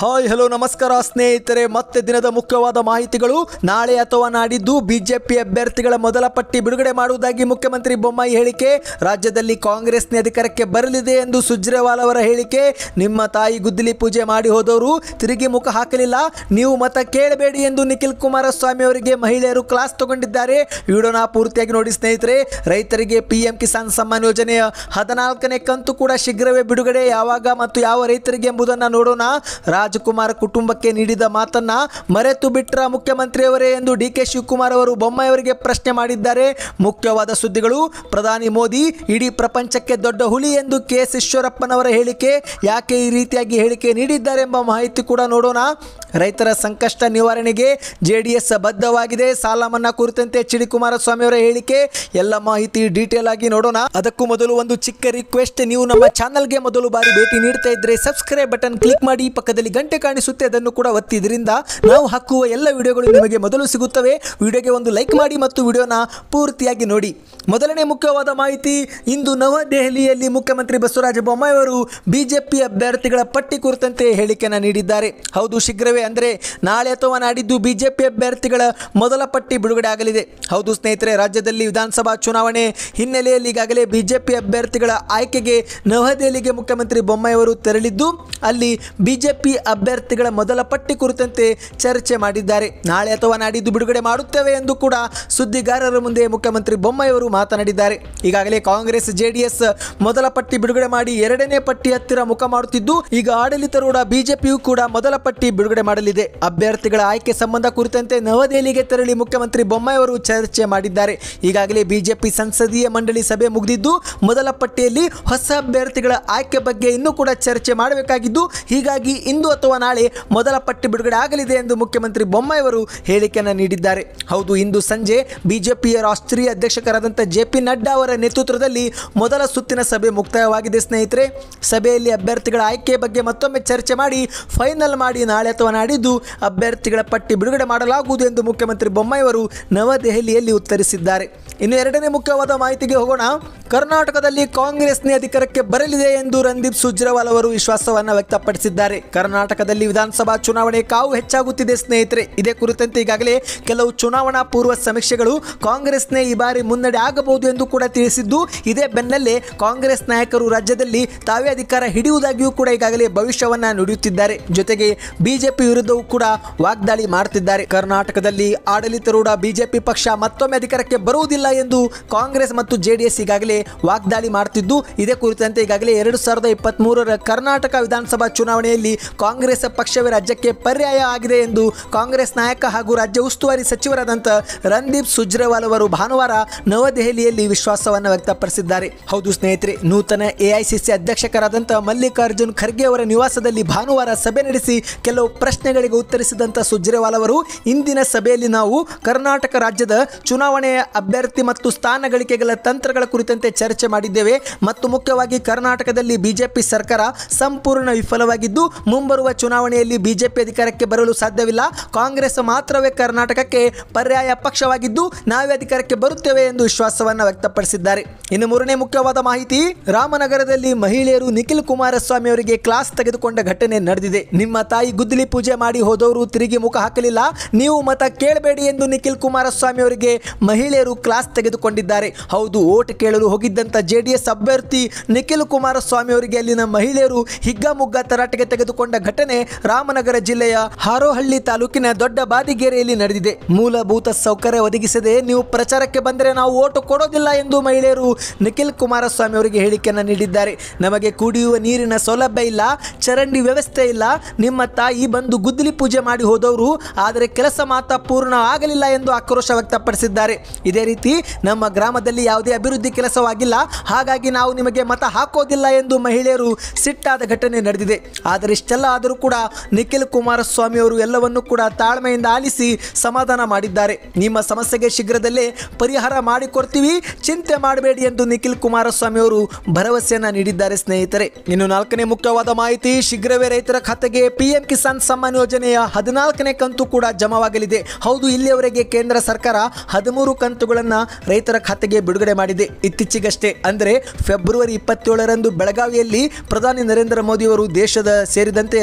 hi hello ನಮಸ್ಕಾರ ಸ್ನೇಹಿತರೆ ಮತ್ತೆ ದಿನದ ಮುಖ್ಯವಾದ ಮಾಹಿತಿಗಳು ನಾಳೆ ಅಥವಾ ನಾಡಿದ್ದು ಬಿಜೆಪಿ ಅಭ್ಯರ್ಥಿಗಳ ಮೊದಲ ಪಟ್ಟಿ ಬಿಡುಗಡೆ ಮಾಡುವುದಾಗಿ ಮುಖ್ಯಮಂತ್ರಿ ಬೊಮ್ಮಾಯಿ ಹೇಳಿಕೆ ರಾಜ್ಯದಲ್ಲಿ ಕಾಂಗ್ರೆಸ್ನ ಅಧಿಕಾರಕ್ಕೆ ಬರಲಿದೆ ಎಂದು ಸುಜ್ರೇವಾಲ್ ಅವರ ಹೇಳಿಕೆ ನಿಮ್ಮ ತಾಯಿ ಗುದ್ದಲಿ ಪೂಜೆ ಮಾಡಿ ಹೋದವರು ತಿರುಗಿ ಮುಖ ಹಾಕಲಿಲ್ಲ ನೀವು ಮತ ಕೇಳಬೇಡಿ ಎಂದು ನಿಖಿಲ್ ಕುಮಾರಸ್ವಾಮಿ ಅವರಿಗೆ ಮಹಿಳೆಯರು ಕ್ಲಾಸ್ ತಗೊಂಡಿದ್ದಾರೆ ವಿಡಿಯೋನ ಪೂರ್ತಿಯಾಗಿ ನೋಡಿ ಸ್ನೇಹಿತರೆ ರೈತರಿಗೆ ಪಿಎಂ ಕಿಸಾನ್ ಸಮ್ಮಾನ್ ಯೋಜನೆಯ ಹದಿನಾಲ್ಕನೇ ಕಂತು ಕೂಡ ಶೀಘ್ರವೇ ಬಿಡುಗಡೆ ಯಾವಾಗ ಮತ್ತು ಯಾವ ರೈತರಿಗೆ ಎಂಬುದನ್ನು ನೋಡೋಣ ರಾಜಕುಮಾರ್ ಕುಟುಂಬಕ್ಕೆ ನೀಡಿದ ಮಾತನ್ನ ಮರೆತು ಬಿಟ್ರ ಮುಖ್ಯಮಂತ್ರಿಯವರೇ ಎಂದು ಡಿ ಕೆ ಶಿವಕುಮಾರ್ ಅವರು ಬೊಮ್ಮಾಯಿಯವರಿಗೆ ಪ್ರಶ್ನೆ ಮಾಡಿದ್ದಾರೆ ಮುಖ್ಯವಾದ ಸುದ್ದಿಗಳು ಪ್ರಧಾನಿ ಮೋದಿ ಇಡೀ ಪ್ರಪಂಚಕ್ಕೆ ದೊಡ್ಡ ಹುಲಿ ಎಂದು ಕೆ ಎಸ್ ಈಶ್ವರಪ್ಪನವರ ಹೇಳಿಕೆ ಯಾಕೆ ಈ ರೀತಿಯಾಗಿ ಹೇಳಿಕೆ ನೀಡಿದ್ದಾರೆ ಎಂಬ ಮಾಹಿತಿ ಕೂಡ ನೋಡೋಣ ರೈತರ ಸಂಕಷ್ಟ ನಿವಾರಣೆಗೆ ಜೆಡಿಎಸ್ ಬದ್ಧವಾಗಿದೆ ಸಾಲ ಮನ್ನಾ ಕುರಿತಂತೆ ಎಚ್ ಡಿ ಕುಮಾರಸ್ವಾಮಿ ಅವರ ಹೇಳಿಕೆ ಎಲ್ಲ ಮಾಹಿತಿ ಡೀಟೇಲ್ ಆಗಿ ನೋಡೋಣ ಅದಕ್ಕೂ ಮೊದಲು ಒಂದು ಚಿಕ್ಕ ರಿಕ್ವೆಸ್ಟ್ ನೀವು ನಮ್ಮ ಚಾನಲ್ಗೆ ಮೊದಲು ಬಾರಿ ಭೇಟಿ ನೀಡ್ತಾ ಇದ್ರೆ ಸಬ್ಸ್ಕ್ರೈಬ್ ಬಟನ್ ಕ್ಲಿಕ್ ಮಾಡಿ ಪಕ್ಕದಲ್ಲಿ ಗಂಟೆ ಕಾಣಿಸುತ್ತೆ ಅದನ್ನು ಕೂಡ ಒತ್ತಿ ಇದರಿಂದ ನಾವು ಹಾಕುವ ಎಲ್ಲ ವಿಡಿಯೋಗಳು ನಿಮಗೆ ಮೊದಲು ಸಿಗುತ್ತವೆ ವಿಡಿಯೋಗೆ ಒಂದು ಲೈಕ್ ಮಾಡಿ ಮತ್ತು ವಿಡಿಯೋನ ಪೂರ್ತಿಯಾಗಿ ನೋಡಿ ಮೊದಲನೇ ಮುಖ್ಯವಾದ ಮಾಹಿತಿ ಇಂದು ನವದೆಹಲಿಯಲ್ಲಿ ಮುಖ್ಯಮಂತ್ರಿ ಬಸವರಾಜ ಬೊಮ್ಮಾಯಿ ಅವರು ಬಿಜೆಪಿ ಅಭ್ಯರ್ಥಿಗಳ ಪಟ್ಟಿ ಕುರಿತಂತೆ ಹೇಳಿಕೆಯನ್ನು ನೀಡಿದ್ದಾರೆ ಹೌದು ಶೀಘ್ರವೇ ಅಂದರೆ ನಾಳೆ ಅಥವಾ ನಾಡಿದ್ದು ಬಿಜೆಪಿ ಅಭ್ಯರ್ಥಿಗಳ ಮೊದಲ ಪಟ್ಟಿ ಬಿಡುಗಡೆ ಆಗಲಿದೆ ಹೌದು ಸ್ನೇಹಿತರೆ ರಾಜ್ಯದಲ್ಲಿ ವಿಧಾನಸಭಾ ಚುನಾವಣೆ ಹಿನ್ನೆಲೆಯಲ್ಲಿ ಈಗಾಗಲೇ ಬಿಜೆಪಿ ಅಭ್ಯರ್ಥಿಗಳ ಆಯ್ಕೆಗೆ ನವದೆಹಲಿಗೆ ಮುಖ್ಯಮಂತ್ರಿ ಬೊಮ್ಮಾಯಿ ಅವರು ತೆರಳಿದ್ದು ಅಲ್ಲಿ ಬಿಜೆಪಿ ಅಭ್ಯರ್ಥಿಗಳ ಮೊದಲ ಪಟ್ಟಿ ಕುರಿತಂತೆ ಚರ್ಚೆ ಮಾಡಿದ್ದಾರೆ ನಾಳೆ ಅಥವಾ ನಾಡಿದ್ದು ಬಿಡುಗಡೆ ಮಾಡುತ್ತೇವೆ ಎಂದು ಕೂಡ ಸುದ್ದಿಗಾರರ ಮುಂದೆ ಮುಖ್ಯಮಂತ್ರಿ ಬೊಮ್ಮಾಯಿ ಅವರು ಮಾತನಾಡಿದ್ದಾರೆ ಈಗಾಗಲೇ ಕಾಂಗ್ರೆಸ್ ಜೆಡಿಎಸ್ ಮೊದಲ ಪಟ್ಟಿ ಬಿಡುಗಡೆ ಮಾಡಿ ಎರಡನೇ ಪಟ್ಟಿ ಹತ್ತಿರ ಮುಖ ಮಾಡುತ್ತಿದ್ದು ಈಗ ಆಡಳಿತಾರೂಢ ಬಿಜೆಪಿಯು ಕೂಡ ಮೊದಲ ಪಟ್ಟಿ ಬಿಡುಗಡೆ ಮಾಡಲಿದೆ ಅಭ್ಯರ್ಥಿಗಳ ಆಯ್ಕೆ ಸಂಬಂಧ ಕುರಿತಂತೆ ನವದೆಹಲಿಗೆ ತೆರಳಿ ಮುಖ್ಯಮಂತ್ರಿ ಬೊಮ್ಮಾಯಿ ಅವರು ಚರ್ಚೆ ಮಾಡಿದ್ದಾರೆ ಈಗಾಗಲೇ ಬಿಜೆಪಿ ಸಂಸದೀಯ ಮಂಡಳಿ ಸಭೆ ಮುಗಿದಿದ್ದು ಮೊದಲ ಪಟ್ಟಿಯಲ್ಲಿ ಹೊಸ ಅಭ್ಯರ್ಥಿಗಳ ಆಯ್ಕೆ ಬಗ್ಗೆ ಇನ್ನೂ ಕೂಡ ಚರ್ಚೆ ಮಾಡಬೇಕಾಗಿದ್ದು ಹೀಗಾಗಿ ಇಂದು ಅಥವಾ ನಾಳೆ ಮೊದಲ ಪಟ್ಟಿ ಬಿಡುಗಡೆ ಆಗಲಿದೆ ಎಂದು ಮುಖ್ಯಮಂತ್ರಿ ಬೊಮ್ಮಾಯಿ ಅವರು ಹೇಳಿಕೆಯನ್ನು ನೀಡಿದ್ದಾರೆ ಹೌದು ಇಂದು ಸಂಜೆ ಬಿಜೆಪಿಯ ರಾಷ್ಟ್ರೀಯ ಅಧ್ಯಕ್ಷರಾದಂಥ ಜೆ ಪಿ ನಡ್ಡಾ ಅವರ ನೇತೃತ್ವದಲ್ಲಿ ಮೊದಲ ಸುತ್ತಿನ ಸಭೆ ಮುಕ್ತಾಯವಾಗಿದೆ ಸ್ನೇಹಿತರೆ ಸಭೆಯಲ್ಲಿ ಅಭ್ಯರ್ಥಿಗಳ ಆಯ್ಕೆ ಬಗ್ಗೆ ಮತ್ತೊಮ್ಮೆ ಚರ್ಚೆ ಮಾಡಿ ಫೈನಲ್ ಮಾಡಿ ನಾಳೆ ಅಥವಾ ನಾಡಿದ್ದು ಅಭ್ಯರ್ಥಿಗಳ ಪಟ್ಟಿ ಬಿಡುಗಡೆ ಮಾಡಲಾಗುವುದು ಎಂದು ಮುಖ್ಯಮಂತ್ರಿ ಬೊಮ್ಮಾಯಿ ಅವರು ನವದೆಹಲಿಯಲ್ಲಿ ಉತ್ತರಿಸಿದ್ದಾರೆ ಇನ್ನು ಎರಡನೇ ಮುಖ್ಯವಾದ ಮಾಹಿತಿಗೆ ಹೋಗೋಣ ಕರ್ನಾಟಕದಲ್ಲಿ ಕಾಂಗ್ರೆಸ್ನೇ ಅಧಿಕಾರಕ್ಕೆ ಬರಲಿದೆ ಎಂದು ರಂದೀಪ್ ಸುಜ್ರೇವಾಲ್ ಅವರು ವಿಶ್ವಾಸವನ್ನು ವ್ಯಕ್ತಪಡಿಸಿದ್ದಾರೆ ಕರ್ನಾಟಕದಲ್ಲಿ ವಿಧಾನಸಭಾ ಚುನಾವಣೆ ಕಾವು ಹೆಚ್ಚಾಗುತ್ತಿದೆ ಸ್ನೇಹಿತರೆ ಇದೇ ಕುರಿತಂತೆ ಈಗಾಗಲೇ ಕೆಲವು ಚುನಾವಣಾ ಪೂರ್ವ ಸಮೀಕ್ಷೆಗಳು ಕಾಂಗ್ರೆಸ್ನೇ ಈ ಬಾರಿ ಮುನ್ನಡೆ ಆಗಬಹುದು ಎಂದು ಕೂಡ ತಿಳಿಸಿದ್ದು ಇದೇ ಬೆನ್ನಲ್ಲೇ ಕಾಂಗ್ರೆಸ್ ನಾಯಕರು ರಾಜ್ಯದಲ್ಲಿ ತಾವೇ ಅಧಿಕಾರ ಹಿಡಿಯುವುದಾಗಿಯೂ ಕೂಡ ಈಗಾಗಲೇ ಭವಿಷ್ಯವನ್ನ ನುಡಿಯುತ್ತಿದ್ದಾರೆ ಜೊತೆಗೆ ಬಿಜೆಪಿ ವಿರುದ್ಧವೂ ಕೂಡ ವಾಗ್ದಾಳಿ ಮಾಡುತ್ತಿದ್ದಾರೆ ಕರ್ನಾಟಕದಲ್ಲಿ ಆಡಳಿತಾರೂಢ ಬಿಜೆಪಿ ಪಕ್ಷ ಮತ್ತೊಮ್ಮೆ ಅಧಿಕಾರಕ್ಕೆ ಬರುವುದಿಲ್ಲ ಎಂದು ಕಾಂಗ್ರೆಸ್ ಮತ್ತು ಜೆಡಿಎಸ್ ಈಗಾಗಲೇ ವಾಗ್ದಾಳಿ ಮಾಡುತ್ತಿದ್ದು ಇದೇ ಕುರಿತಂತೆ ಈಗಾಗಲೇ ಎರಡು ಸಾವಿರದ ಇಪ್ಪತ್ತ್ ಮೂರರ ಕರ್ನಾಟಕ ವಿಧಾನಸಭಾ ಚುನಾವಣೆಯಲ್ಲಿ ಕಾಂಗ್ರೆಸ್ ಪಕ್ಷವೇ ರಾಜ್ಯಕ್ಕೆ ಪರ್ಯಾಯ ಆಗಿದೆ ಎಂದು ಕಾಂಗ್ರೆಸ್ ನಾಯಕ ಹಾಗೂ ರಾಜ್ಯ ಉಸ್ತುವಾರಿ ಸಚಿವರಾದಂಥ ರಂದೀಪ್ ಸುಜ್ರೇವಾಲ್ ಅವರು ಭಾನುವಾರ ನವದೆಹಲಿಯಲ್ಲಿ ವಿಶ್ವಾಸವನ್ನು ವ್ಯಕ್ತಪಡಿಸಿದ್ದಾರೆ ಹೌದು ಸ್ನೇಹಿತರೆ ನೂತನ ಎಐಸಿಸಿ ಅಧ್ಯಕ್ಷರಾದಂಥ ಮಲ್ಲಿಕಾರ್ಜುನ್ ಖರ್ಗೆ ಅವರ ನಿವಾಸದಲ್ಲಿ ಭಾನುವಾರ ಸಭೆ ನಡೆಸಿ ಕೆಲವು ಪ್ರಶ್ನೆಗಳಿಗೆ ಉತ್ತರಿಸಿದಂಥ ಸುಜ್ರೇವಾಲ್ ಅವರು ಇಂದಿನ ಸಭೆಯಲ್ಲಿ ನಾವು ಕರ್ನಾಟಕ ರಾಜ್ಯದ ಚುನಾವಣೆಯ ಅಭ್ಯರ್ಥಿ ಮತ್ತು ಸ್ಥಾನ ಗಳಿಕೆಗಳ ತಂತ್ರಗಳ ಕುರಿತಂತೆ ಚರ್ಚೆ ಮಾಡಿದ್ದೇವೆ ಮತ್ತು ಮುಖ್ಯವಾಗಿ ಕರ್ನಾಟಕದಲ್ಲಿ ಬಿಜೆಪಿ ಸರ್ಕಾರ ಸಂಪೂರ್ಣ ವಿಫಲವಾಗಿದ್ದು ಮುಂಬರುವ ಚುನಾವಣೆಯಲ್ಲಿ ಬಿಜೆಪಿ ಅಧಿಕಾರಕ್ಕೆ ಬರಲು ಸಾಧ್ಯವಿಲ್ಲ ಕಾಂಗ್ರೆಸ್ ಮಾತ್ರವೇ ಕರ್ನಾಟಕಕ್ಕೆ ಪರ್ಯಾಯ ಪಕ್ಷವಾಗಿದ್ದು ನಾವೇ ಅಧಿಕಾರಕ್ಕೆ ಬರುತ್ತೇವೆ ಎಂದು ವಿಶ್ವಾಸವನ್ನು ವ್ಯಕ್ತಪಡಿಸಿದ್ದಾರೆ ಇನ್ನು ಮೂರನೇ ಮುಖ್ಯವಾದ ಮಾಹಿತಿ ರಾಮನಗರದಲ್ಲಿ ಮಹಿಳೆಯರು ನಿಖಿಲ್ ಕುಮಾರಸ್ವಾಮಿ ಅವರಿಗೆ ಕ್ಲಾಸ್ ತೆಗೆದುಕೊಂಡ ಘಟನೆ ನಡೆದಿದೆ ನಿಮ್ಮ ತಾಯಿ ಗುದ್ದಲಿ ಪೂಜೆ ಮಾಡಿ ಹೋದವರು ತಿರುಗಿ ಮುಖ ಹಾಕಲಿಲ್ಲ ನೀವು ಮತ ಕೇಳಬೇಡಿ ಎಂದು ನಿಖಿಲ್ ಕುಮಾರಸ್ವಾಮಿ ಅವರಿಗೆ ಮಹಿಳೆಯರು ಕ್ಲಾಸ್ ತೆಗೆದುಕೊಂಡಿದ್ದಾರೆ ಹೌದು ಓಟ್ ಕೇಳಲು ಹೋಗಿದ್ದಂಥ ಜೆಡಿಎಸ್ ಅಭ್ಯರ್ಥಿ ನಿಖಿಲ್ ಕುಮಾರಸ್ವಾಮಿ ಅವರಿಗೆ ಅಲ್ಲಿನ ಮಹಿಳೆಯರು ಹಿಗ್ಗಾಮುಗ್ಗ ತರಾಟೆಗೆ ತೆಗೆದುಕೊಂಡ ಘಟನೆ ರಾಮನಗರ ಜಿಲ್ಲೆಯ ಹಾರೋಹಳ್ಳಿ ತಾಲೂಕಿನ ದೊಡ್ಡ ಬಾದಿಗೇರಿಯಲ್ಲಿ ನಡೆದಿದೆ ಮೂಲಭೂತ ಸೌಕರ್ಯ ಒದಗಿಸದೆ ನೀವು ಪ್ರಚಾರಕ್ಕೆ ಬಂದರೆ ನಾವು ಓಟು ಕೊಡೋದಿಲ್ಲ ಎಂದು ಮಹಿಳೆಯರು ನಿಖಿಲ್ ಕುಮಾರಸ್ವಾಮಿ ಅವರಿಗೆ ಹೇಳಿಕೆಯನ್ನು ನೀಡಿದ್ದಾರೆ ನಮಗೆ ಕುಡಿಯುವ ನೀರಿನ ಸೌಲಭ್ಯ ಇಲ್ಲ ಚರಂಡಿ ವ್ಯವಸ್ಥೆ ಇಲ್ಲ ನಿಮ್ಮ ತಾಯಿ ಬಂದು ಗುದ್ದಲಿ ಪೂಜೆ ಮಾಡಿ ಹೋದವರು ಆದರೆ ಕೆಲಸ ಮಾತ್ರ ಪೂರ್ಣ ಆಗಲಿಲ್ಲ ಎಂದು ಆಕ್ರೋಶ ವ್ಯಕ್ತಪಡಿಸಿದ್ದಾರೆ ಇದೇ ರೀತಿ ನಮ್ಮ ಗ್ರಾಮದಲ್ಲಿ ಯಾವುದೇ ಅಭಿವೃದ್ಧಿ ಕೆಲಸವಾಗಿಲ್ಲ ಹಾಗಾಗಿ ನಾವು ನಿಮಗೆ ಮತ ಹಾಕೋದಿಲ್ಲ ಎಂದು ಮಹಿಳೆಯರು ಸಿಟ್ಟಾದ ಘಟನೆ ನಡೆದಿದೆ ಆದರೆ ಇಷ್ಟೆಲ್ಲ ಆದರೂ ಕೂಡ ನಿಖಿಲ್ ಕುಮಾರಸ್ವಾಮಿ ಅವರು ಎಲ್ಲವನ್ನೂ ಕೂಡ ತಾಳ್ಮೆಯಿಂದ ಆಲಿಸಿ ಸಮಾಧಾನ ಮಾಡಿದ್ದಾರೆ ನಿಮ್ಮ ಸಮಸ್ಯೆಗೆ ಶೀಘ್ರದಲ್ಲೇ ಪರಿಹಾರ ಮಾಡಿಕೊಡ್ತೀವಿ ಚಿಂತೆ ಮಾಡಬೇಡಿ ಎಂದು ನಿಖಿಲ್ ಕುಮಾರಸ್ವಾಮಿ ಅವರು ಭರವಸೆಯನ್ನ ನೀಡಿದ್ದಾರೆ ಸ್ನೇಹಿತರೆ ಇನ್ನು ನಾಲ್ಕನೇ ಮುಖ್ಯವಾದ ಮಾಹಿತಿ ಶೀಘ್ರವೇ ರೈತರ ಖಾತೆಗೆ ಪಿಎಂ ಕಿಸಾನ್ ಸಮ್ಮಾನ್ ಯೋಜನೆಯ ಹದಿನಾಲ್ಕನೇ ಕಂತು ಕೂಡ ಜಮಾವಾಗಲಿದೆ ಹೌದು ಇಲ್ಲಿಯವರೆಗೆ ಕೇಂದ್ರ ಸರ್ಕಾರ ಹದಿಮೂರು ಕಂತುಗಳನ್ನು ರೈತರ ಖಾತೆಗೆ ಬಿಡುಗಡೆ ಮಾಡಿದೆ ಇತ್ತೀಚೆಗಷ್ಟೇ ಅಂದರೆ ಫೆಬ್ರವರಿ ಇಪ್ಪತ್ತೇಳರಂದು ಬೆಳಗಾವಿಯಲ್ಲಿ ಪ್ರಧಾನಿ ನರೇಂದ್ರ ಮೋದಿ ಅವರು ದೇಶದ ಸೇರಿದಂತೆ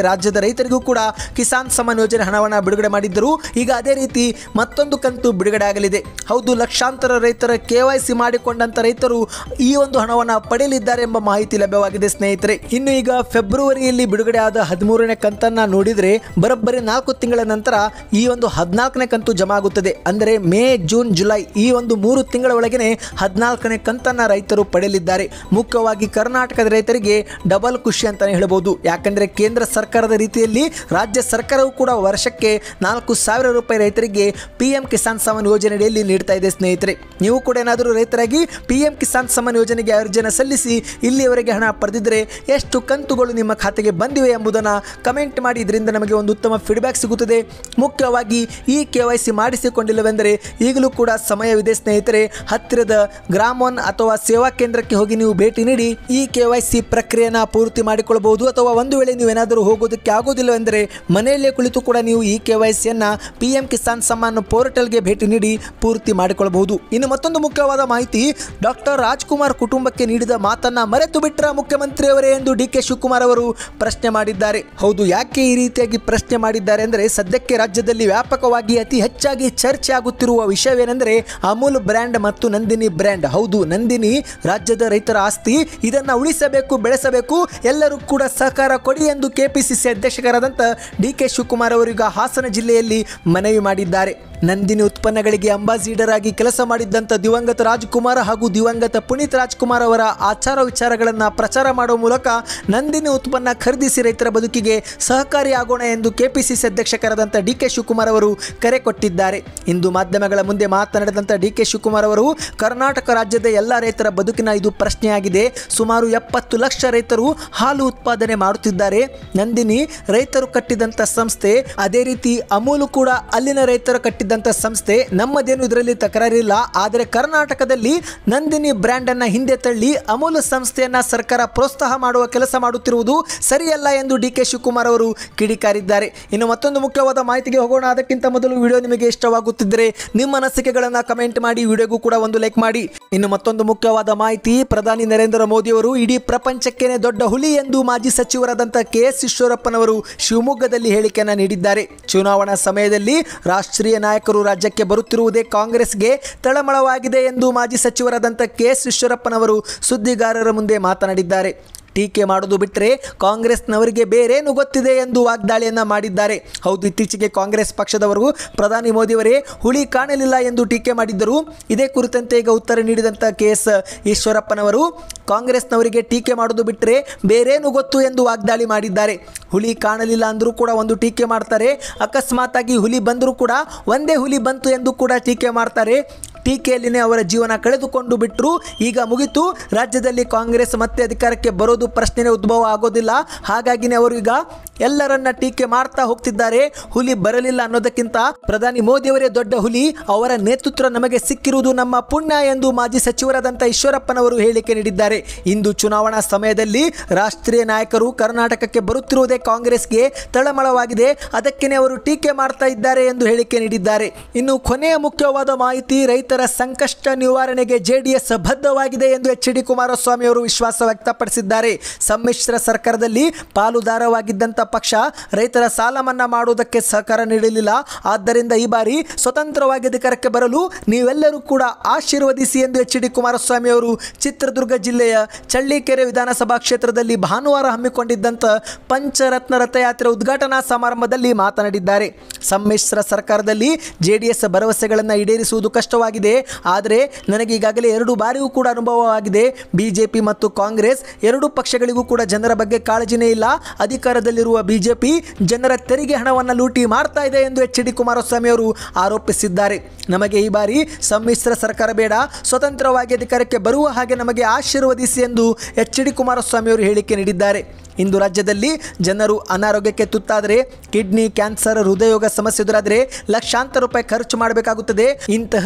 ರಾಜ್ಯದ ರೈತರಿಗೂ ಕೂಡ ಕಿಸಾನ್ ಸಮ್ಮಾನ್ ಯೋಜನೆ ಹಣವನ್ನು ಬಿಡುಗಡೆ ಮಾಡಿದ್ದರು ಈಗ ಅದೇ ರೀತಿ ಮತ್ತೊಂದು ಕಂತು ಬಿಡುಗಡೆ ಆಗಲಿದೆ ಹೌದು ಲಕ್ಷಾಂತರ ರೈತರ ಕೆ ವೈ ಸಿ ಮಾಡಿಕೊಂಡಂತ ರೈತರು ಈ ಒಂದು ಹಣವನ್ನು ಪಡೆಯಲಿದ್ದಾರೆ ಎಂಬ ಮಾಹಿತಿ ಲಭ್ಯವಾಗಿದೆ ಸ್ನೇಹಿತರೆ ಇನ್ನು ಈಗ ಫೆಬ್ರವರಿಯಲ್ಲಿ ಬಿಡುಗಡೆ ಆದ ಹದಿಮೂರನೇ ಕಂತನ್ನ ನೋಡಿದ್ರೆ ಬರೋಬ್ಬರಿ ನಾಲ್ಕು ತಿಂಗಳ ನಂತರ ಈ ಒಂದು ಹದಿನಾಲ್ಕನೇ ಕಂತು ಜಮಾ ಆಗುತ್ತದೆ ಅಂದರೆ ಮೇ ಜೂನ್ ಜುಲೈ ಈ ಒಂದು ಮೂರು ತಿಂಗಳ ಒಳಗೇನೆ ಹದಿನಾಲ್ಕನೇ ಕಂತನ್ನ ರೈತರು ಪಡೆಯಲಿದ್ದಾರೆ ಮುಖ್ಯವಾಗಿ ಕರ್ನಾಟಕದ ರೈತರಿಗೆ ಡಬಲ್ ಖುಷಿ ಅಂತಾನೆ ಹೇಳ್ಬೋದು ಯಾಕಂದ್ರೆ ಕೇಂದ್ರ ಸರ್ಕಾರದ ರೀತಿಯಲ್ಲಿ ರಾಜ್ಯ ಸರ್ಕಾರವು ಕೂಡ ವರ್ಷಕ್ಕೆ ನಾಲ್ಕು ಸಾವಿರ ರೂಪಾಯಿ ರೈತರಿಗೆ ಪಿ ಎಂ ಕಿಸಾನ್ ಸಮ್ಮಾನ್ ಯೋಜನೆಯಲ್ಲಿ ನೀಡ್ತಾ ಇದೆ ಸ್ನೇಹಿತರೆ ನೀವು ಕೂಡ ಏನಾದರೂ ರೈತರಾಗಿ ಪಿ ಎಂ ಕಿಸಾನ್ ಸಮ್ಮಾನ್ ಯೋಜನೆಗೆ ಅರ್ಜಿಯನ್ನು ಸಲ್ಲಿಸಿ ಇಲ್ಲಿಯವರೆಗೆ ಹಣ ಪಡೆದಿದ್ದರೆ ಎಷ್ಟು ಕಂತುಗಳು ನಿಮ್ಮ ಖಾತೆಗೆ ಬಂದಿವೆ ಎಂಬುದನ್ನು ಕಮೆಂಟ್ ಮಾಡಿ ಇದರಿಂದ ನಮಗೆ ಒಂದು ಉತ್ತಮ ಫೀಡ್ಬ್ಯಾಕ್ ಸಿಗುತ್ತದೆ ಮುಖ್ಯವಾಗಿ ಈ ಕೆ ವೈ ಸಿ ಮಾಡಿಸಿಕೊಂಡಿಲ್ಲವೆಂದರೆ ಈಗಲೂ ಕೂಡ ಸಮಯವಿದೆ ಸ್ನೇಹಿತರೆ ಹತ್ತಿರದ ಗ್ರಾಮೋನ್ ಅಥವಾ ಸೇವಾ ಕೇಂದ್ರಕ್ಕೆ ಹೋಗಿ ನೀವು ಭೇಟಿ ನೀಡಿ ಈ ಕೆ ವೈ ಸಿ ಪ್ರಕ್ರಿಯೆನ ಪೂರ್ತಿ ಮಾಡಿಕೊಳ್ಳಬಹುದು ಅಥವಾ ಒಂದು ವೇಳೆ ನೀವೇನಾದರೂ ಹೋಗೋದಕ್ಕೆ ಆಗೋದಿಲ್ಲವೆಂದರೆ ಮನೆಯಲ್ಲೇ ಕುಳಿತು ಕೂಡ ನೀವು ಈ ಕೆ ವೈ ಸಿಯನ್ನು ಪಿ ಎಂ ಕಿಸಾನ್ ಸಮ್ಮಾನ್ ಪೋರ್ಟಲ್ಗೆ ಭೇಟಿ ನೀಡಿ ಪೂರ್ತಿ ಮಾಡಿಕೊಳ್ಳಬಹುದು ಇನ್ನು ಮತ್ತೊಂದು ಮುಖ್ಯವಾದ ಮಾಹಿತಿ ಡಾಕ್ಟರ್ ರಾಜ್ಕುಮಾರ್ ಕುಟುಂಬಕ್ಕೆ ನೀಡಿದ ಮಾತನ್ನ ಮರೆತು ಬಿಟ್ರ ಮುಖ್ಯಮಂತ್ರಿಯವರೇ ಎಂದು ಡಿ ಕೆ ಶಿವಕುಮಾರ್ ಅವರು ಪ್ರಶ್ನೆ ಮಾಡಿದ್ದಾರೆ ಹೌದು ಯಾಕೆ ಈ ರೀತಿಯಾಗಿ ಪ್ರಶ್ನೆ ಮಾಡಿದ್ದಾರೆ ಅಂದರೆ ಸದ್ಯಕ್ಕೆ ರಾಜ್ಯದಲ್ಲಿ ವ್ಯಾಪಕವಾಗಿ ಅತಿ ಹೆಚ್ಚಾಗಿ ಚರ್ಚೆ ಆಗುತ್ತಿರುವ ವಿಷಯವೇನೆಂದರೆ ಅಮೂಲ್ ಬ್ರ್ಯಾಂಡ್ ಮತ್ತು ನಂದಿನಿ ಬ್ರ್ಯಾಂಡ್ ಹೌದು ನಂದಿನಿ ರಾಜ್ಯದ ರೈತರ ಆಸ್ತಿ ಇದನ್ನ ಉಳಿಸಬೇಕು ಬೆಳೆಸಬೇಕು ಎಲ್ಲರೂ ಕೂಡ ಸಹಕಾರ ಕೊಡಿ ಎಂದು ಕೆಪಿಸಿಸಿ ಅಧ್ಯಕ್ಷರಾದಂಥ ಡಿ ಕೆ ಶಿವಕುಮಾರ್ ಅವರೀಗ ಹಾಸನ ಜಿಲ್ಲೆಯಲ್ಲಿ ಮನವಿ ಮಾಡಿದ್ದಾರೆ ನಂದಿನಿ ಉತ್ಪನ್ನಗಳಿಗೆ ಅಂಬಾಸಿಡರ್ ಆಗಿ ಕೆಲಸ ಮಾಡಿದ್ದಂಥ ದಿವಂಗತ ರಾಜ್ಕುಮಾರ್ ಹಾಗೂ ದಿವಂಗತ ಪುನೀತ್ ರಾಜ್ಕುಮಾರ್ ಅವರ ಆಚಾರ ವಿಚಾರಗಳನ್ನು ಪ್ರಚಾರ ಮಾಡುವ ಮೂಲಕ ನಂದಿನಿ ಉತ್ಪನ್ನ ಖರೀದಿಸಿ ರೈತರ ಬದುಕಿಗೆ ಸಹಕಾರಿಯಾಗೋಣ ಎಂದು ಕೆಪಿಸಿಸಿ ಅಧ್ಯಕ್ಷರಾದಂಥ ಡಿ ಕೆ ಶಿವಕುಮಾರ್ ಅವರು ಕರೆ ಕೊಟ್ಟಿದ್ದಾರೆ ಇಂದು ಮಾಧ್ಯಮಗಳ ಮುಂದೆ ಮಾತನಾಡಿದಂಥ ಡಿ ಕೆ ಶಿವಕುಮಾರ್ ಅವರು ಕರ್ನಾಟಕ ರಾಜ್ಯದ ಎಲ್ಲ ರೈತರ ಬದುಕಿನ ಇದು ಪ್ರಶ್ನೆಯಾಗಿದೆ ಸುಮಾರು ಎಪ್ಪತ್ತು ಲಕ್ಷ ರೈತರು ಹಾಲು ಉತ್ಪಾದನೆ ಮಾಡುತ್ತಿದ್ದಾರೆ ನಂದಿನಿ ರೈತರು ಕಟ್ಟಿದಂಥ ಸಂಸ್ಥೆ ಅದೇ ರೀತಿ ಅಮೂಲು ಕೂಡ ಅಲ್ಲಿನ ರೈತರು ಕಟ್ಟಿದ್ದಂಥ ಸಂಸ್ಥೆ ನಮ್ಮದೇನು ಇದರಲ್ಲಿ ತಕರಾರಿಲ್ಲ ಆದರೆ ಕರ್ನಾಟಕದಲ್ಲಿ ನಂದಿನಿ ಬ್ರ್ಯಾಂಡ್ ಅನ್ನ ಹಿಂದೆ ತಳ್ಳಿ ಅಮೂಲ್ ಸಂಸ್ಥೆಯನ್ನ ಸರ್ಕಾರ ಪ್ರೋತ್ಸಾಹ ಮಾಡುವ ಕೆಲಸ ಮಾಡುತ್ತಿರುವುದು ಸರಿಯಲ್ಲ ಎಂದು ಡಿ ಕೆ ಶಿವಕುಮಾರ್ ಅವರು ಕಿಡಿಕಾರಿದ್ದಾರೆ ಇನ್ನು ಮತ್ತೊಂದು ಮುಖ್ಯವಾದ ಮಾಹಿತಿಗೆ ಹೋಗೋಣ ಅದಕ್ಕಿಂತ ಮೊದಲು ವಿಡಿಯೋ ನಿಮಗೆ ಇಷ್ಟವಾಗುತ್ತಿದ್ದರೆ ನಿಮ್ಮ ಅನಿಸಿಕೆಗಳನ್ನು ಕಮೆಂಟ್ ಮಾಡಿ ವಿಡಿಯೋಗೂ ಕೂಡ ಒಂದು ಲೈಕ್ ಮಾಡಿ ಇನ್ನು ಮತ್ತೊಂದು ಮುಖ್ಯವಾದ ಮಾಹಿತಿ ಪ್ರಧಾನಿ ನರೇಂದ್ರ ಮೋದಿ ಅವರು ಇಡೀ ಪ್ರಪಂಚಕ್ಕೇನೆ ದೊಡ್ಡ ಹುಲಿ ಎಂದು ಮಾಜಿ ಸಚಿವರಾದಂಥ ಕೆ ಎಸ್ ಈಶ್ವರಪ್ಪನವರು ಶಿವಮೊಗ್ಗದಲ್ಲಿ ಹೇಳಿಕೆಯನ್ನು ನೀಡಿದ್ದಾರೆ ಚುನಾವಣಾ ಸಮಯದಲ್ಲಿ ರಾಷ್ಟ್ರೀಯ ನಾಯಕರು ರಾಜ್ಯಕ್ಕೆ ಬರುತ್ತಿರುವುದೇ ಕಾಂಗ್ರೆಸ್ಗೆ ತಳಮಳವಾಗಿದೆ ಎಂದು ಮಾಜಿ ಸಚಿವರಾದಂಥ ಕೆ ಎಸ್ ಈಶ್ವರಪ್ಪನವರು ಸುದ್ದಿಗಾರರ ಮುಂದೆ ಮಾತನಾಡಿದ್ದಾರೆ ಟೀಕೆ ಮಾಡೋದು ಬಿಟ್ಟರೆ ಕಾಂಗ್ರೆಸ್ನವರಿಗೆ ಬೇರೇನು ಗೊತ್ತಿದೆ ಎಂದು ವಾಗ್ದಾಳಿಯನ್ನ ಮಾಡಿದ್ದಾರೆ ಹೌದು ಇತ್ತೀಚೆಗೆ ಕಾಂಗ್ರೆಸ್ ಪಕ್ಷದವರು ಪ್ರಧಾನಿ ಮೋದಿಯವರೇ ಹುಳಿ ಕಾಣಲಿಲ್ಲ ಎಂದು ಟೀಕೆ ಮಾಡಿದ್ದರು ಇದೇ ಕುರಿತಂತೆ ಈಗ ಉತ್ತರ ನೀಡಿದಂಥ ಕೆ ಎಸ್ ಈಶ್ವರಪ್ಪನವರು ಕಾಂಗ್ರೆಸ್ನವರಿಗೆ ಟೀಕೆ ಮಾಡೋದು ಬಿಟ್ಟರೆ ಬೇರೇನು ಗೊತ್ತು ಎಂದು ವಾಗ್ದಾಳಿ ಮಾಡಿದ್ದಾರೆ ಹುಲಿ ಕಾಣಲಿಲ್ಲ ಅಂದರೂ ಕೂಡ ಒಂದು ಟೀಕೆ ಮಾಡ್ತಾರೆ ಅಕಸ್ಮಾತಾಗಿ ಹುಲಿ ಬಂದರೂ ಕೂಡ ಒಂದೇ ಹುಲಿ ಬಂತು ಎಂದು ಕೂಡ ಟೀಕೆ ಮಾಡ್ತಾರೆ ಟೀಕೆಯಲ್ಲಿನೇ ಅವರ ಜೀವನ ಕಳೆದುಕೊಂಡು ಬಿಟ್ಟರು ಈಗ ಮುಗಿತು ರಾಜ್ಯದಲ್ಲಿ ಕಾಂಗ್ರೆಸ್ ಮತ್ತೆ ಅಧಿಕಾರಕ್ಕೆ ಬರೋದು ಪ್ರಶ್ನೆನೇ ಉದ್ಭವ ಆಗೋದಿಲ್ಲ ಹಾಗಾಗಿನೇ ಅವರು ಈಗ ಎಲ್ಲರನ್ನ ಟೀಕೆ ಮಾಡ್ತಾ ಹೋಗ್ತಿದ್ದಾರೆ ಹುಲಿ ಬರಲಿಲ್ಲ ಅನ್ನೋದಕ್ಕಿಂತ ಪ್ರಧಾನಿ ಮೋದಿಯವರೇ ದೊಡ್ಡ ಹುಲಿ ಅವರ ನೇತೃತ್ವ ನಮಗೆ ಸಿಕ್ಕಿರುವುದು ನಮ್ಮ ಪುಣ್ಯ ಎಂದು ಮಾಜಿ ಸಚಿವರಾದಂಥ ಈಶ್ವರಪ್ಪನವರು ಹೇಳಿಕೆ ನೀಡಿದ್ದಾರೆ ಇಂದು ಚುನಾವಣಾ ಸಮಯದಲ್ಲಿ ರಾಷ್ಟ್ರೀಯ ನಾಯಕರು ಕರ್ನಾಟಕಕ್ಕೆ ಬರುತ್ತಿರುವುದೇ ಕಾಂಗ್ರೆಸ್ಗೆ ತಳಮಳವಾಗಿದೆ ಅದಕ್ಕೇನೆ ಅವರು ಟೀಕೆ ಮಾಡ್ತಾ ಇದ್ದಾರೆ ಎಂದು ಹೇಳಿಕೆ ನೀಡಿದ್ದಾರೆ ಇನ್ನು ಕೊನೆಯ ಮುಖ್ಯವಾದ ಮಾಹಿತಿ ರೈತರ ಸಂಕಷ್ಟ ನಿವಾರಣೆಗೆ ಜೆಡಿಎಸ್ ಬದ್ಧವಾಗಿದೆ ಎಂದು ಎಚ್ ಡಿ ಕುಮಾರಸ್ವಾಮಿ ಅವರು ವಿಶ್ವಾಸ ವ್ಯಕ್ತಪಡಿಸಿದ್ದಾರೆ ಸಮ್ಮಿಶ್ರ ಸರ್ಕಾರದಲ್ಲಿ ಪಾಲುದಾರವಾಗಿದ್ದಂಥ ಪಕ್ಷ ರೈತರ ಸಾಲ ಮನ್ನಾ ಮಾಡುವುದಕ್ಕೆ ಸಹಕಾರ ನೀಡಲಿಲ್ಲ ಆದ್ದರಿಂದ ಈ ಬಾರಿ ಸ್ವತಂತ್ರವಾಗಿ ಅಧಿಕಾರಕ್ಕೆ ಬರಲು ನೀವೆಲ್ಲರೂ ಕೂಡ ಆಶೀರ್ವದಿಸಿ ಎಂದು ಎಚ್ ಡಿ ಕುಮಾರಸ್ವಾಮಿ ಅವರು ಚಿತ್ರದುರ್ಗ ಜಿಲ್ಲೆಯ ಚಳ್ಳಿಕೆರೆ ವಿಧಾನಸಭಾ ಕ್ಷೇತ್ರದಲ್ಲಿ ಭಾನುವಾರ ಹಮ್ಮಿಕೊಂಡಿದ್ದಂಥ ಪಂಚರತ್ನ ರಥಯಾತ್ರೆ ಉದ್ಘಾಟನಾ ಸಮಾರಂಭದಲ್ಲಿ ಮಾತನಾಡಿದ್ದಾರೆ ಸಮ್ಮಿಶ್ರ ಸರ್ಕಾರದಲ್ಲಿ ಜೆಡಿಎಸ್ ಭರವಸೆಗಳನ್ನು ಈಡೇರಿಸುವುದು ಕಷ್ಟವಾಗಿದೆ ಆದರೆ ನನಗೆ ಈಗಾಗಲೇ ಎರಡು ಬಾರಿಯೂ ಕೂಡ ಅನುಭವವಾಗಿದೆ ಬಿಜೆಪಿ ಮತ್ತು ಕಾಂಗ್ರೆಸ್ ಎರಡೂ ಪಕ್ಷಗಳಿಗೂ ಕೂಡ ಜನರ ಬಗ್ಗೆ ಕಾಳಜಿನೇ ಇಲ್ಲ ಅಧಿಕಾರದಲ್ಲಿರುವ ಬಿಜೆಪಿ ಜನರ ತೆರಿಗೆ ಹಣವನ್ನು ಲೂಟಿ ಮಾಡ್ತಾ ಇದೆ ಎಂದು ಎಚ್ ಡಿ ಕುಮಾರಸ್ವಾಮಿ ಅವರು ಆರೋಪಿಸಿದ್ದಾರೆ ನಮಗೆ ಈ ಬಾರಿ ಸಮ್ಮಿಶ್ರ ಸರ್ಕಾರ ಬೇಡ ಸ್ವತಂತ್ರವಾಗಿ ಅಧಿಕಾರಕ್ಕೆ ಬರುವ ಹಾಗೆ ನಮಗೆ ಆಶೀರ್ವದಿಸಿ ಎಂದು ಎಚ್ ಡಿ ಕುಮಾರಸ್ವಾಮಿ ಅವರು ಹೇಳಿಕೆ ನೀಡಿದ್ದಾರೆ ಇಂದು ರಾಜ್ಯದಲ್ಲಿ ಜನರು ಅನಾರೋಗ್ಯಕ್ಕೆ ತುತ್ತಾದರೆ ಕಿಡ್ನಿ ಕ್ಯಾನ್ಸರ್ ಹೃದಯೋಗ ಸಮಸ್ಯೆ ಎದುರಾದರೆ ಲಕ್ಷಾಂತರ ರೂಪಾಯಿ ಖರ್ಚು ಮಾಡಬೇಕಾಗುತ್ತದೆ ಇಂತಹ ಸಂದರ್ಭ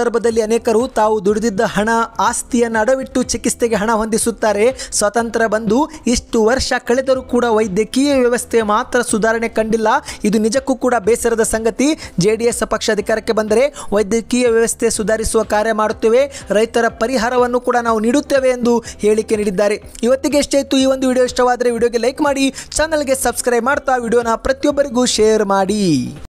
ಸಂದರ್ಭದಲ್ಲಿ ಅನೇಕರು ತಾವು ದುಡಿದಿದ್ದ ಹಣ ಆಸ್ತಿಯನ್ನು ಅಡವಿಟ್ಟು ಚಿಕಿತ್ಸೆಗೆ ಹಣ ಹೊಂದಿಸುತ್ತಾರೆ ಸ್ವತಂತ್ರ ಬಂದು ಇಷ್ಟು ವರ್ಷ ಕಳೆದರೂ ಕೂಡ ವೈದ್ಯಕೀಯ ವ್ಯವಸ್ಥೆ ಮಾತ್ರ ಸುಧಾರಣೆ ಕಂಡಿಲ್ಲ ಇದು ನಿಜಕ್ಕೂ ಕೂಡ ಬೇಸರದ ಸಂಗತಿ ಜೆ ಡಿ ಎಸ್ ಪಕ್ಷ ಅಧಿಕಾರಕ್ಕೆ ಬಂದರೆ ವೈದ್ಯಕೀಯ ವ್ಯವಸ್ಥೆ ಸುಧಾರಿಸುವ ಕಾರ್ಯ ಮಾಡುತ್ತೇವೆ ರೈತರ ಪರಿಹಾರವನ್ನು ಕೂಡ ನಾವು ನೀಡುತ್ತೇವೆ ಎಂದು ಹೇಳಿಕೆ ನೀಡಿದ್ದಾರೆ ಇವತ್ತಿಗೆ ಎಷ್ಟಾಯಿತು ಈ ಒಂದು ವಿಡಿಯೋ ಇಷ್ಟವಾದರೆ ವಿಡಿಯೋಗೆ ಲೈಕ್ ಮಾಡಿ ಚಾನಲ್ಗೆ ಸಬ್ಸ್ಕ್ರೈಬ್ ಮಾಡ್ತಾ ವಿಡಿಯೋನ ಪ್ರತಿಯೊಬ್ಬರಿಗೂ ಶೇರ್ ಮಾಡಿ